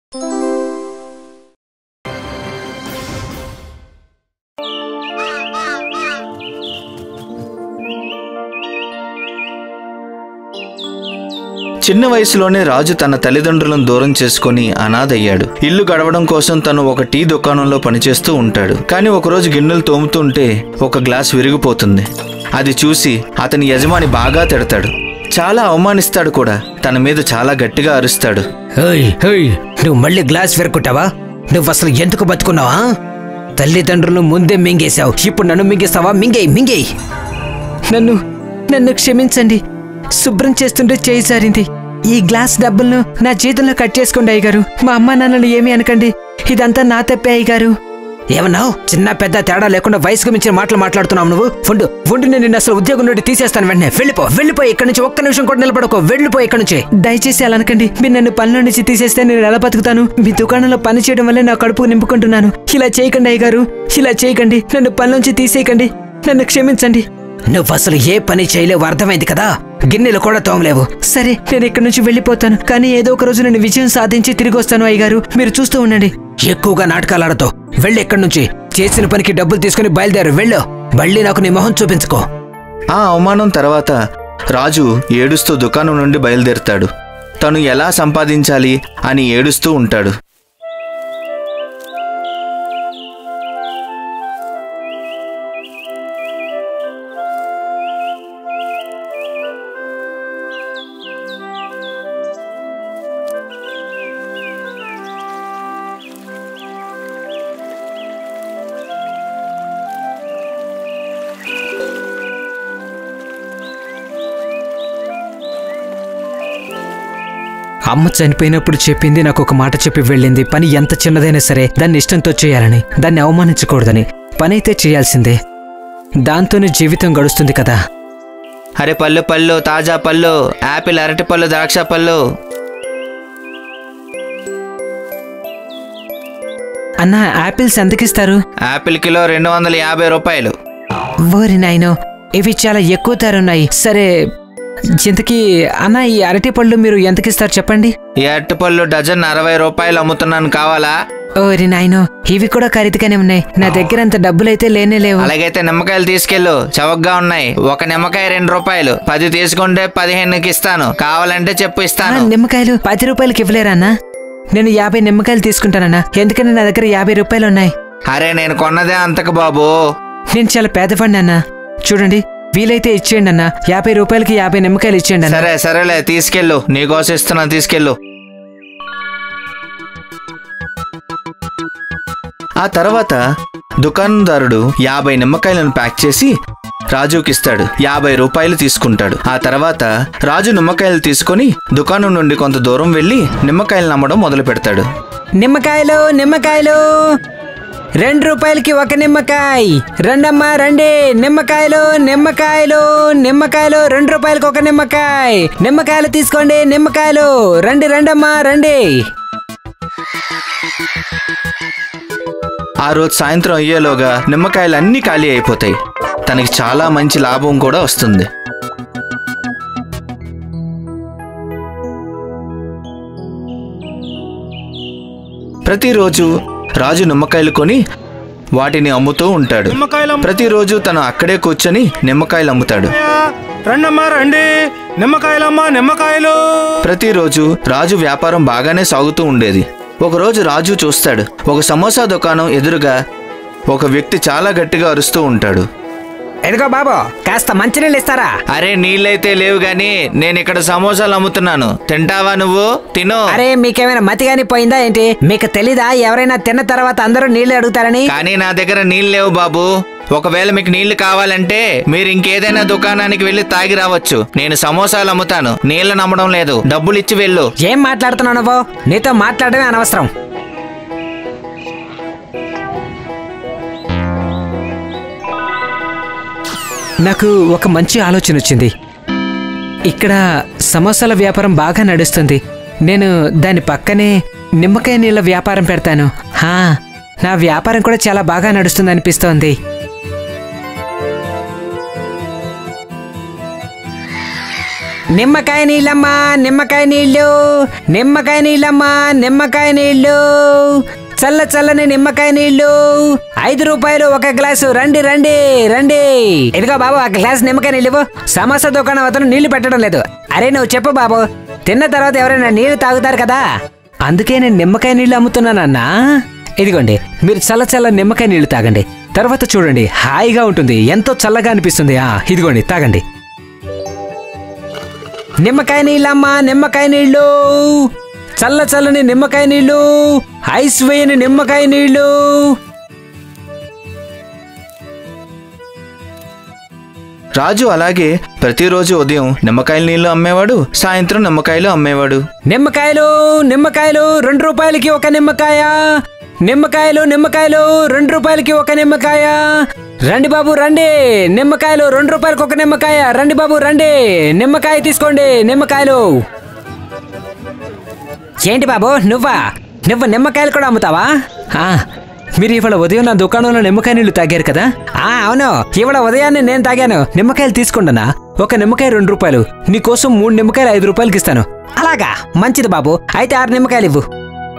చిన్న వయసులోనే రాజు తన తల్లిదండ్రులను దూరం చేసుకుని అనాథయ్యాడు ఇల్లు గడవడం కోసం తను ఒక టీ దుకాణంలో పనిచేస్తూ ఉంటాడు కానీ ఒకరోజు గిన్నెలు తోముతుంటే ఒక గ్లాస్ విరిగిపోతుంది అది చూసి అతని యజమాని బాగా తిడతాడు చాలా అవమానిస్తాడు కూడా తన మీద చాలా గట్టిగా అరుస్తాడు హేయ్ హేయ్ నువ్వు మళ్ళీ గ్లాస్ వెరుకుంటావా నువ్వు అసలు ఎందుకు బతుకున్నావా తల్లిదండ్రులు ముందే మింగేశావు ఇప్పుడు నన్ను మింగేస్తావా మింగేయ్ మింగేయ్ నన్ను నన్ను క్షమించండి శుభ్రం చేస్తుంటే చేయి జారింది ఈ గ్లాస్ డబ్బులను నా జీతంలో కట్ చేసుకోండి అయ్యగారు మా అమ్మా నాన్నలు ఏమీ అనకండి ఇదంతా నా తప్పే అయ్యగారు ఏమన్నావు చిన్న పెద్ద తేడా లేకుండా వయసుకు మించిన మాటలు మాట్లాడుతున్నావు నువ్వు ఫుండు ఫుండు నేను నిన్ను అసలు ఉద్యోగం నుండి తీసేస్తాను వెంటనే వెళ్ళిపో వెళ్ళిపో ఇక్కడి నుంచి ఒక్క నిమిషం కూడా నిలబడకో వెళ్ళిపో ఇక్కడి నుంచి దయచేసి అలా అనకండి మీరు నన్ను పనిలో నుంచి తీసేస్తే నేను ఎలా బతుకుతాను మీ దుకాణంలో పని చేయడం వల్లే నా కడుపు నింపుకుంటున్నాను ఇలా చేయకండి అయ్యగారు ఇలా చేయకండి నన్ను పనిలోంచి తీసేయకండి నన్ను క్షమించండి నువ్వు అసలు ఏ పని చేయలేవు అర్థమైంది కదా గిన్నెలు కూడా తోమలేవు సరే నేను ఇక్కడి నుంచి వెళ్ళిపోతాను కానీ ఏదో ఒక రోజు నేను విజయం సాధించి తిరిగి వస్తాను అయ్యగారు మీరు చూస్తూ ఉండండి ఎక్కువగా నాటకాలు ఆడతావు వెళ్ళి ఇక్కడి నుంచి చేసిన పనికి డబ్బులు తీసుకుని బయలుదేరు వెళ్ళు మళ్ళీ నాకు నీ మొహం చూపించుకో ఆ అవమానం తర్వాత రాజు ఏడుస్తూ దుకాణం నుండి బయలుదేరుతాడు తను ఎలా సంపాదించాలి అని ఏడుస్తూ ఉంటాడు అమ్మ చనిపోయినప్పుడు చెప్పింది నాకు ఒక మాట చెప్పి వెళ్ళింది పని ఎంత చిన్నదైనా సరే దాన్ని ఇష్టంతో చేయాలని దాన్ని అవమానించకూడదని పని అయితే చేయాల్సిందే దాంతోనే జీవితం గడుస్తుంది కదా అరే పళ్ళు పళ్ళు తాజా పళ్ళు యాపిల్ అరటి పళ్ళు ద్రాక్ష పళ్ళు అన్న యాపిల్స్ ఎంతకిస్తారు యాపిల్ కిలో రెండు వందల యాభై రూపాయలు ఓరి నాయనో ఇవి చాలా ఎక్కువ ధర ఉన్నాయి సరే ఇంతకీ అన్న ఈ అరటి పళ్ళు మీరు ఎంతకిస్తారు చెప్పండి ఈ అరటి పళ్ళు డజన్ అరవై రూపాయలు అమ్ముతున్నాను కావాలా ఓరి నాయనో ఇవి కూడా ఖరీదుగానే ఉన్నాయి నా దగ్గర అంత డబ్బులైతే లేనే లేవు అలాగైతే నిమ్మకాయలు తీసుకెళ్ళు చవకగా ఉన్నాయి ఒక నిమ్మకాయ రెండు రూపాయలు పది తీసుకుంటే పదిహేనుకి ఇస్తాను కావాలంటే చెప్పు ఆ, ఇస్తాను నిమ్మకాయలు పది రూపాయలకి ఇవ్వలేరా అన్న నేను యాభై నిమ్మకాయలు తీసుకుంటానన్నా ఎందుకంటే నా దగ్గర యాభై రూపాయలు ఉన్నాయి అరే నేను కొన్నదే అంతకు బాబు నేను చాలా పేదవాడిని అన్న చూడండి వీలైతే ఇచ్చేయండి అన్న యాభై రూపాయలకి యాభై నిమ్మకాయలు ఇచ్చేయండి అన్న సరే సరేలే తీసుకెళ్ళు నీకోసం ఇస్తున్నా తీసుకెళ్ళు ఆ తర్వాత దుకాణదారుడు యాభై నిమ్మకాయలను ప్యాక్ చేసి రాజుకి ఇస్తాడు యాభై రూపాయలు తీసుకుంటాడు ఆ తర్వాత రాజు నిమ్మకాయలు తీసుకొని దుకాణం నుండి కొంత దూరం వెళ్ళి నిమ్మకాయలు నమ్మడం మొదలు పెడతాడు నిమ్మకాయలు నిమ్మకాయలు రెండు రూపాయలకి ఒక నిమ్మకాయ రెండమ్మా రండి నిమ్మకాయలు నిమ్మకాయలు నిమ్మకాయలు రెండు రూపాయలకి ఒక నిమ్మకాయ నిమ్మకాయలు తీసుకోండి నిమ్మకాయలు రండి రండమ్మా రండి ఆ రోజు సాయంత్రం అయ్యేలోగా నిమ్మకాయలు అన్నీ ఖాళీ అయిపోతాయి తనకి చాలా మంచి లాభం కూడా వస్తుంది ప్రతిరోజు రాజు నిమ్మకాయలు కొని వాటిని అమ్ముతూ ఉంటాడు నిమ్మకాయలు అమ్ము- ప్రతిరోజు తను అక్కడే కూర్చొని నిమ్మకాయలు అమ్ముతాడు రండమ్మా రండి నిమ్మకాయలమ్మా నిమ్మకాయలు ప్రతిరోజు రాజు వ్యాపారం బాగానే సాగుతూ ఉండేది ఒకరోజు రాజు చూస్తాడు ఒక సమోసా దుకాణం ఎదురుగా ఒక వ్యక్తి చాలా గట్టిగా అరుస్తూ ఉంటాడు ఎదుగో బాబు కాస్త మంచినీళ్ళు ఇస్తారా అరే నీళ్ళైతే లేవు గాని నేను ఇక్కడ సమోసాలు అమ్ముతున్నాను తింటావా నువ్వు తిను అరే మీకేమైనా మతి గాని పోయిందా ఏంటి మీకు తెలీదా ఎవరైనా తిన్న తర్వాత అందరూ నీళ్లు అడుగుతారని కానీ నా దగ్గర నీళ్ళు లేవు బాబు ఒకవేళ మీకు నీళ్లు కావాలంటే మీరు ఇంకేదైనా దుకాణానికి వెళ్ళి తాగి రావచ్చు నేను సమోసాలు అమ్ముతాను నీళ్లు నమ్మడం లేదు డబ్బులు ఇచ్చి వెళ్ళు ఏం మాట్లాడుతున్నావు నువ్వు నీతో మాట్లాడమే అనవసరం నాకు ఒక మంచి ఆలోచన వచ్చింది ఇక్కడ సమోసాల వ్యాపారం బాగా నడుస్తుంది నేను దాని పక్కనే నిమ్మకాయ నీళ్ళ వ్యాపారం పెడతాను హా నా వ్యాపారం కూడా చాలా బాగా నడుస్తుంది అనిపిస్తోంది నిమ్మకాయ నీళ్ళమ్మా నిమ్మకాయ నీళ్ళు నిమ్మకాయ నీళ్ళమ్మా నిమ్మకాయ నీళ్ళు చల్ల చల్లని నిమ్మకాయ నీళ్ళు ఐదు రూపాయలు ఒక గ్లాసు రండి రండి రండి ఇదిగో బాబు ఒక గ్లాస్ నిమ్మకాయ నీళ్ళు ఇవ్వు. సమోసా దుకాణం అతను నీళ్లు పెట్టడం లేదు అరే నువ్వు చెప్పు బాబు తిన్న తర్వాత ఎవరైనా నీళ్లు తాగుతారు కదా అందుకే నేను నిమ్మకాయ నీళ్లు అమ్ముతున్నానన్నా ఇదిగోండి మీరు చల్ల చల్ల నిమ్మకాయ నీళ్లు తాగండి తర్వాత చూడండి హాయిగా ఉంటుంది ఎంతో చల్లగా అనిపిస్తుంది ఆ ఇదిగోండి తాగండి నిమ్మకాయ నీళ్ళమ్మా నిమ్మకాయ నీళ్ళు చల్ల చల్లని నిమ్మకాయ నీళ్ళు ఐస్ వేయని నిమ్మకాయ నీళ్ళు రాజు అలాగే ప్రతిరోజు ఉదయం నిమ్మకాయల నీళ్లు అమ్మేవాడు సాయంత్రం నిమ్మకాయలు అమ్మేవాడు నిమ్మకాయలు నిమ్మకాయలు రెండు రూపాయలకి ఒక నిమ్మకాయ నిమ్మకాయలు నిమ్మకాయలు రెండు రూపాయలకి ఒక నిమ్మకాయ రండి బాబు రండి నిమ్మకాయలు రెండు రూపాయలకి ఒక నిమ్మకాయ రండి బాబు రండి నిమ్మకాయ తీసుకోండి నిమ్మకాయలు ఏంటి బాబు నువ్వా నువ్వు నిమ్మకాయలు కూడా అమ్ముతావా ఆ, మీరు ఇవాళ ఉదయం నా దుకాణంలో నిమ్మకాయ నీళ్లు తాగారు కదా ఆ అవును ఇవాళ ఉదయాన్నే నేను తాగాను నిమ్మకాయలు తీసుకుంటానా ఒక నిమ్మకాయ రెండు రూపాయలు నీకోసం మూడు నిమ్మకాయలు ఐదు రూపాయలకి ఇస్తాను అలాగా మంచిది బాబు అయితే ఆరు నిమ్మకాయలు ఇవ్వు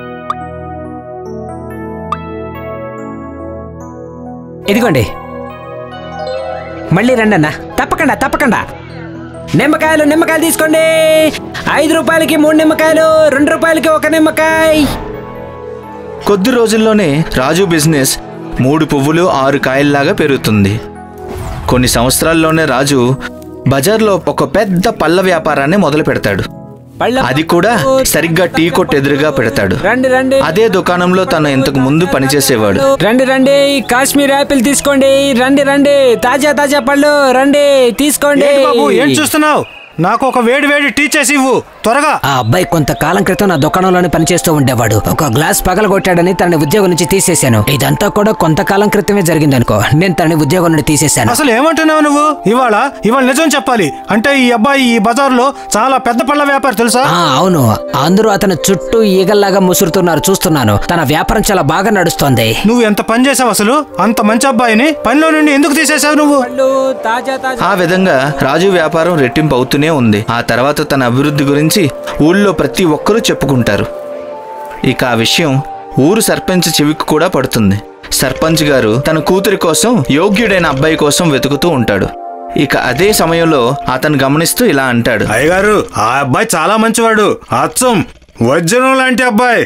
ఇదిగోండి మళ్ళీ రండన్నా తప్పకుండా తప్పకుండా నిమ్మకాయలు నిమ్మకాయలు తీసుకోండి ఐదు రూపాయలకి మూడు నిమ్మకాయలు రెండు రూపాయలకి ఒక నిమ్మకాయ కొద్ది రోజుల్లోనే రాజు బిజినెస్ మూడు పువ్వులు ఆరు కాయల్లాగా పెరుగుతుంది కొన్ని సంవత్సరాల్లోనే రాజు బజార్లో ఒక పెద్ద పళ్ళ వ్యాపారాన్ని మొదలు పెడతాడు పళ్ళ అది కూడా సరిగ్గా టీ కొట్టు ఎదురుగా పెడతాడు రండి రండి అదే దుకాణంలో తను ఇంతకు ముందు పనిచేసేవాడు రండి రండి కాశ్మీర్ యాపిల్ తీసుకోండి రండి రండి తాజా తాజా పళ్ళు రండి తీసుకోండి ఏంటి బాబు ఏం చూస్తున్నావు నాకు ఒక వేడి వేడి టీ చేసి ఇవ్వు త్వరగా ఆ అబ్బాయి కొంతకాలం క్రితం నా దుకాణంలోనే పనిచేస్తూ ఉండేవాడు ఒక గ్లాస్ పగలగొట్టాడని తనని ఉద్యోగం నుంచి తీసేశాను ఇదంతా కూడా కొంతకాలం క్రితమే జరిగిందనుకో నేను తనని ఉద్యోగం నుండి తీసేశాను అసలు ఏమంటున్నావు నువ్వు ఇవాళ ఇవాళ నిజం చెప్పాలి అంటే ఈ అబ్బాయి ఈ బజార్లో చాలా పెద్ద పళ్ళ వ్యాపారి తెలుసా ఆ అవును అందరూ అతని చుట్టూ ఈగల్లాగా ముసురుతున్నారు చూస్తున్నాను తన వ్యాపారం చాలా బాగా నడుస్తోంది నువ్వు ఎంత పని చేసావు అసలు అంత మంచి అబ్బాయిని పనిలో నుండి ఎందుకు తీసేసావు నువ్వు ఆ విధంగా రాజు వ్యాపారం రెట్టింపు అవుతూనే ఉంది ఆ తర్వాత తన అభివృద్ధి గురించి ఊళ్ళో ప్రతి ఒక్కరూ చెప్పుకుంటారు ఇక ఆ విషయం ఊరు సర్పంచ్ చెవికి కూడా పడుతుంది సర్పంచ్ గారు తన కూతురి కోసం యోగ్యుడైన అబ్బాయి కోసం వెతుకుతూ ఉంటాడు ఇక అదే సమయంలో అతను గమనిస్తూ ఇలా అంటాడు అయ్యగారు ఆ అబ్బాయి చాలా మంచివాడు అచ్చం వజ్రం లాంటి అబ్బాయి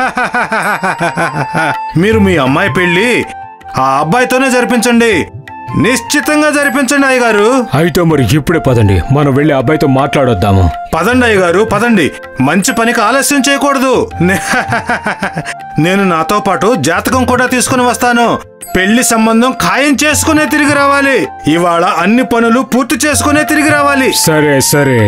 మీరు మీ అమ్మాయి పెళ్లి ఆ అబ్బాయితోనే జరిపించండి నిశ్చితంగా జరిపించండి అయ్యగారు అయితే మరి ఇప్పుడే పదండి మనం వెళ్ళి అబ్బాయితో మాట్లాడొద్దాము పదండి అయ్యగారు పదండి మంచి పనికి ఆలస్యం చేయకూడదు నే- నేను నాతో పాటు జాతకం కూడా తీసుకుని వస్తాను పెళ్లి సంబంధం ఖాయం చేసుకునే తిరిగి రావాలి ఇవాళ అన్ని పనులు పూర్తి చేసుకునే తిరిగి రావాలి సరే సరే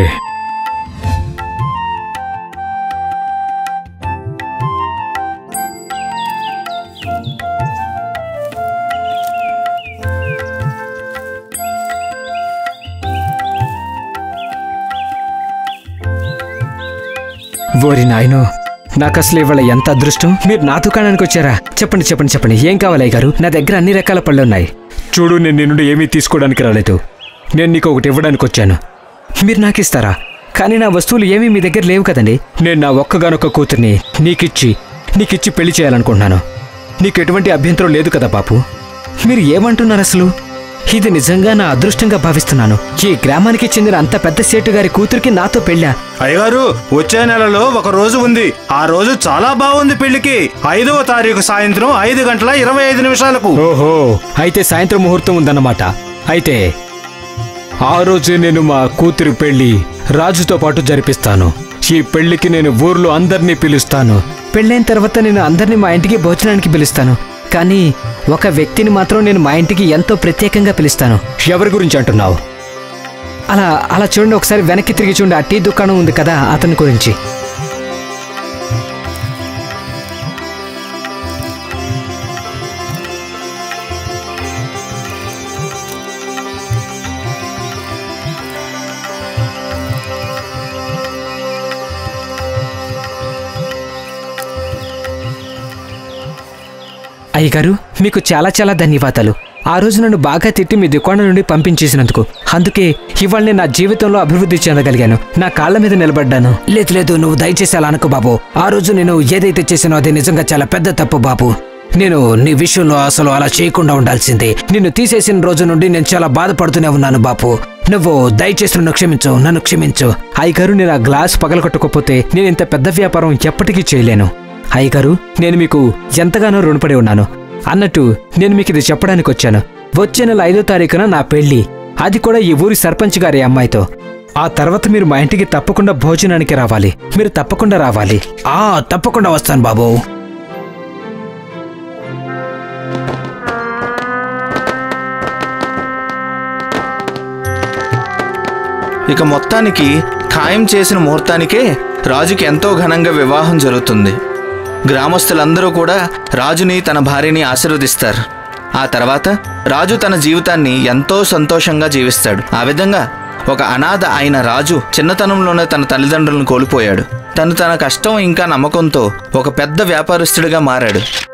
ఓరి నాయనో నాకు అసలు ఇవాళ ఎంత అదృష్టం మీరు నా దుకాణానికి వచ్చారా చెప్పండి చెప్పండి చెప్పండి ఏం కావాలి అయ్య గారు నా దగ్గర అన్ని రకాల పళ్ళు ఉన్నాయి చూడు నేను నీ నుండి ఏమీ తీసుకోవడానికి రాలేదు నేను నీకు ఒకటి ఇవ్వడానికి వచ్చాను మీరు నాకు ఇస్తారా కానీ నా వస్తువులు ఏమీ మీ దగ్గర లేవు కదండి నేను నా ఒక్కగానొక్క కూతుర్ని నీకిచ్చి నీకిచ్చి పెళ్లి చేయాలనుకుంటున్నాను నీకు ఎటువంటి అభ్యంతరం లేదు కదా బాపు మీరు ఏమంటున్నారు అసలు ఇది నిజంగా నా అదృష్టంగా భావిస్తున్నాను ఈ గ్రామానికి చెందిన అంత పెద్ద సేటు గారి కూతురికి నాతో పెళ్ళా అయ్యగారు వచ్చే నెలలో ఒక రోజు ఉంది ఆ రోజు చాలా బాగుంది పెళ్లికి ఐదవ తారీఖు సాయంత్రం ఐదు గంటల ఇరవై ఐదు నిమిషాలకు ఓహో అయితే సాయంత్రం ముహూర్తం ఉందన్నమాట అయితే ఆ రోజే నేను మా కూతురి పెళ్లి రాజుతో పాటు జరిపిస్తాను ఈ పెళ్లికి నేను ఊర్లో అందరినీ పిలుస్తాను పెళ్ళైన తర్వాత నేను అందరినీ మా ఇంటికి భోజనానికి పిలుస్తాను కానీ ఒక వ్యక్తిని మాత్రం నేను మా ఇంటికి ఎంతో ప్రత్యేకంగా పిలుస్తాను ఎవరి గురించి అంటున్నావు అలా అలా చూడండి ఒకసారి వెనక్కి తిరిగి చూడండి ఆ టీ దుకాణం ఉంది కదా అతని గురించి అయ్యగారు మీకు చాలా చాలా ధన్యవాదాలు ఆ రోజు నన్ను బాగా తిట్టి మీ దుకాణం నుండి పంపించేసినందుకు అందుకే ఇవాళ నేను నా జీవితంలో అభివృద్ధి చెందగలిగాను నా కాళ్ళ మీద నిలబడ్డాను లేదు లేదు నువ్వు దయచేసి అలా అనుకో బాబు ఆ రోజు నేను ఏదైతే చేసానో అది నిజంగా చాలా పెద్ద తప్పు బాబు నేను నీ విషయంలో అసలు అలా చేయకుండా ఉండాల్సిందే నిన్ను తీసేసిన రోజు నుండి నేను చాలా బాధపడుతూనే ఉన్నాను బాపు నువ్వు దయచేసి నన్ను క్షమించు నన్ను క్షమించు అయ్యగారు నేను ఆ గ్లాస్ పగలగొట్టకపోతే నేను ఇంత పెద్ద వ్యాపారం ఎప్పటికీ చేయలేను అయ్యగారు నేను మీకు ఎంతగానో రుణపడి ఉన్నాను అన్నట్టు నేను మీకు ఇది చెప్పడానికి వచ్చాను వచ్చే నెల ఐదో తారీఖున నా పెళ్లి అది కూడా ఈ ఊరి సర్పంచ్ గారి అమ్మాయితో ఆ తర్వాత మీరు మా ఇంటికి తప్పకుండా భోజనానికి రావాలి మీరు తప్పకుండా రావాలి ఆ తప్పకుండా వస్తాను బాబు ఇక మొత్తానికి ఖాయం చేసిన ముహూర్తానికే రాజుకి ఎంతో ఘనంగా వివాహం జరుగుతుంది గ్రామస్తులందరూ కూడా రాజుని తన భార్యని ఆశీర్వదిస్తారు ఆ తర్వాత రాజు తన జీవితాన్ని ఎంతో సంతోషంగా జీవిస్తాడు ఆ విధంగా ఒక అనాథ అయిన రాజు చిన్నతనంలోనే తన తల్లిదండ్రులను కోల్పోయాడు తను తన కష్టం ఇంకా నమ్మకంతో ఒక పెద్ద వ్యాపారస్తుడిగా మారాడు